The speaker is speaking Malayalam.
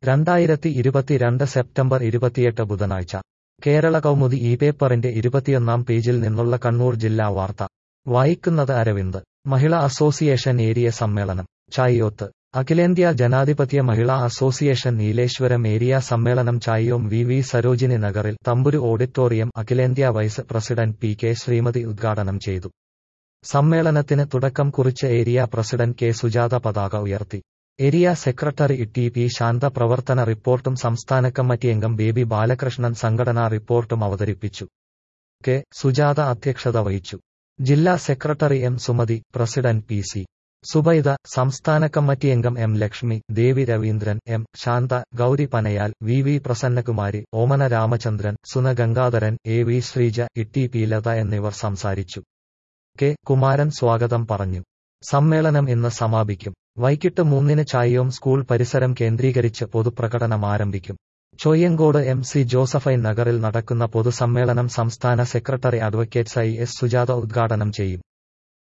രണ്ടായിരത്തി ഇരുപത്തിരണ്ട് സെപ്റ്റംബർ ഇരുപത്തിയെട്ട് ബുധനാഴ്ച കേരള കൗമുദി ഈ പേപ്പറിന്റെ ഇരുപത്തിയൊന്നാം പേജിൽ നിന്നുള്ള കണ്ണൂർ ജില്ലാ വാർത്ത വായിക്കുന്നത് അരവിന്ദ് മഹിളാ അസോസിയേഷൻ ഏരിയ സമ്മേളനം ചായിയോത്ത് അഖിലേന്ത്യാ ജനാധിപത്യ മഹിളാ അസോസിയേഷൻ നീലേശ്വരം ഏരിയ സമ്മേളനം ചായിയോം വി വി സരോജിനി നഗറിൽ തമ്പുരു ഓഡിറ്റോറിയം അഖിലേന്ത്യാ vice president P K Sreemathi ഉദ്ഘാടനം ചെയ്തു സമ്മേളനത്തിന് തുടക്കം കുറിച്ച് ഏരിയ പ്രസിഡന്റ് കെ സുജാത പതാക ഉയർത്തി area secretary T P Shantha പ്രവർത്തന റിപ്പോർട്ടും സംസ്ഥാന കമ്മിറ്റി അംഗം ബേബി ബാലകൃഷ്ണൻ സംഘടനാ റിപ്പോർട്ടും അവതരിപ്പിച്ചു കെ സുജാത അധ്യക്ഷത വഹിച്ചു ജില്ലാ secretary M Sumathi president P C Zubaida സംസ്ഥാന കമ്മിറ്റി അംഗം M Lakshmi Devi Raveendran M Shantha Gauri Panayal V V Prasannakumari Omana Ramachandran Suna Gangadharan A V Sreeja Itty P Latha എന്നിവർ സംസാരിച്ചു കെ കുമാരൻ സ്വാഗതം പറഞ്ഞു സമ്മേളനം ഇന്ന് സമാപിക്കും വൈകിട്ട് മൂന്നിന് ചായയോം സ്കൂൾ പരിസരം കേന്ദ്രീകരിച്ച് പൊതുപ്രകടനം ആരംഭിക്കും ചോയ്യങ്കോട് എം സി ജോസഫൈൻ നഗറിൽ നടക്കുന്ന പൊതുസമ്മേളനം സംസ്ഥാന secretary advocate I S Sujatha ഉദ്ഘാടനം ചെയ്യും